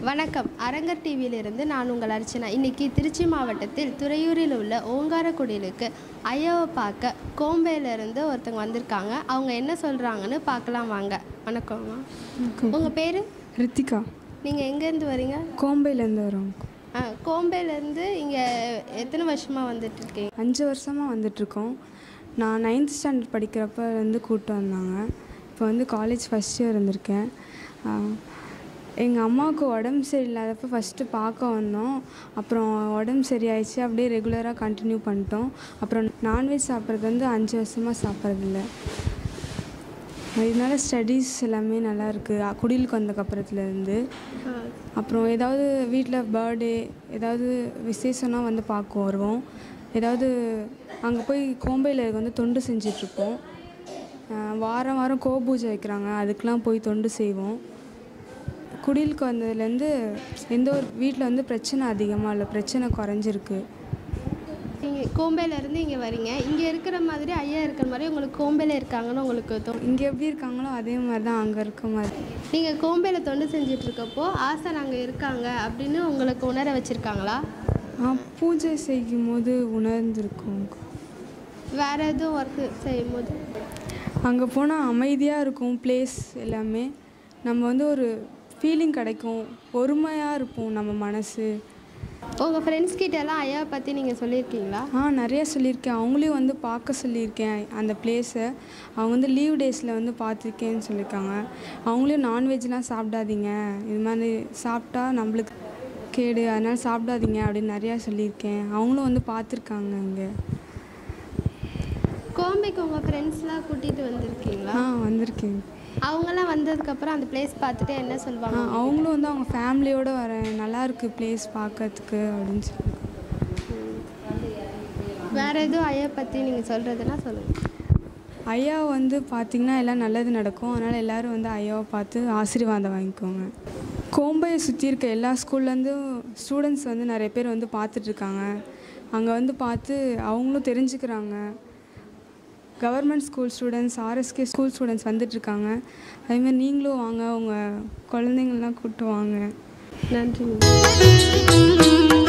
வணக்கம் அரங்கர் டிவியிலிருந்து நான் உங்கள் அர்ச்சனா இன்னைக்கு திருச்சி மாவட்டத்தில் துறையூரில் உள்ள ஓங்காரக்குடிலுக்கு ஐயாவை பார்க்க கோம்பையிலேருந்து ஒருத்தவங்க வந்திருக்காங்க அவங்க என்ன சொல்கிறாங்கன்னு பார்க்கலாம் வாங்க வணக்கம்மா உங்கள் பேர் ரித்திகா நீங்கள் எங்கேருந்து வரீங்க கோம்பையிலேருந்து வரோம் ஆ கோம்பையிலேருந்து இங்கே எத்தனை வருஷமாக வந்துட்டு இருக்கீங்க அஞ்சு வருஷமாக வந்துட்ருக்கோம் நான் நைன்த் ஸ்டாண்டர்ட் படிக்கிறப்ப இருந்து கூப்பிட்டு வந்தாங்க இப்போ வந்து காலேஜ் ஃபஸ்ட் இயர் இருந்திருக்கேன் எங்கள் அம்மாவுக்கு உடம்பு சரியில்லாதப்போ ஃபஸ்ட்டு பார்க்க வந்தோம் அப்புறம் உடம்பு சரியாயிடுச்சு அப்படியே ரெகுலராக கண்டினியூ பண்ணிட்டோம் அப்புறம் நான்வெஜ் சாப்பிட்றது வந்து அஞ்சு வருஷமாக சாப்பிட்றதில்ல இதனால ஸ்டடீஸ் எல்லாமே நல்லா இருக்குது குடிலுக்கு வந்தக்கப்புறத்துலேருந்து அப்புறம் ஏதாவது வீட்டில் பர்த்டே ஏதாவது விசேஷம்னா வந்து பார்க்க வருவோம் ஏதாவது அங்கே போய் கோம்பையில் வந்து தொண்டு செஞ்சிட்ருப்போம் வாரம் வாரம் கோ பூஜை வைக்கிறாங்க அதுக்கெலாம் போய் தொண்டு செய்வோம் குடிலுக்கு வந்ததுலேருந்து எந்த ஒரு வீட்டில் வந்து பிரச்சனை அதிகமாக இல்லை பிரச்சனை குறைஞ்சிருக்கு நீங்கள் கோம்பையிலேருந்து இங்கே வரீங்க இங்கே இருக்கிற மாதிரி ஐயா இருக்கிற மாதிரி உங்களுக்கு கோம்பையில் இருக்காங்கன்னு உங்களுக்கு தோணும் இங்கே எப்படி இருக்காங்களோ அதே மாதிரி தான் அங்கே இருக்க மாதிரி நீங்கள் கோம்பையில் தொண்டு செஞ்சுட்டு இருக்கப்போ ஆசை நாங்கள் இருக்காங்க அப்படின்னு உங்களுக்கு உணர வச்சுருக்காங்களா ஆ, பூஜை செய்யும் போது உணர்ந்திருக்கோம் வேறு எதுவும் ஒர்க்கு செய்யும் போது அங்கே போனால் அமைதியாக இருக்கும் பிளேஸ் எல்லாமே நம்ம வந்து ஒரு ஃபீலிங் கிடைக்கும் பொறுமையாக இருப்போம் நம்ம மனசு உங்கள் ஃப்ரெண்ட்ஸ் கிட்ட எல்லாம் ஐயாவை பற்றி நீங்கள் சொல்லியிருக்கீங்களா ஆ நிறைய சொல்லியிருக்கேன் அவங்களையும் வந்து பார்க்க சொல்லியிருக்கேன் அந்த பிளேஸை அவங்க வந்து லீவ் டேஸில் வந்து பார்த்துருக்கேன்னு சொல்லியிருக்காங்க அவங்களையும் நான்வெஜ்லாம் சாப்பிடாதீங்க இது மாதிரி சாப்பிட்டா நம்மளுக்கு கேடு அதனால் சாப்பிடாதீங்க அப்படின்னு நிறையா சொல்லியிருக்கேன் அவங்களும் வந்து பார்த்துருக்காங்க இங்கே கோம்பைக்கு உங்கள் ஃப்ரெண்ட்ஸ்லாம் கூட்டிகிட்டு வந்திருக்கீங்களா ஆ வந்திருக்கேன் அவங்கெல்லாம் வந்ததுக்கப்புறம் அந்த பிளேஸ் பார்த்துட்டு என்ன ஆ சொல்லுவாங்க அவங்களும் வந்து அவங்க ஃபேமிலியோடு வரேன் நல்லா இருக்கு பிளேஸ் பார்க்கறதுக்கு அப்படின்னு சொல்லி வேறு எதுவும் ஐயா பற்றி நீங்கள் சொல்கிறதுனா சொல்லுங்கள் ஐயா வந்து பார்த்திங்கன்னா எல்லாம் நல்லது நடக்கும் அதனால் எல்லோரும் வந்து ஐயாவை பார்த்து ஆசீர்வாதம் வாங்கிக்கோங்க கோம்பையை சுற்றி இருக்க எல்லா ஸ்கூல்லேருந்தும் ஸ்டூடெண்ட்ஸ் வந்து நிறைய பேர் வந்து பார்த்துட்ருக்காங்க அங்கே வந்து பார்த்து அவங்களும் தெரிஞ்சுக்கிறாங்க government school students RSK school students வந்துட்டுருக்காங்க அதேமாதிரி நீங்களும் வாங்க உங்கள் குழந்தைங்கள்லாம் கூப்பிட்டு வாங்க நன்றி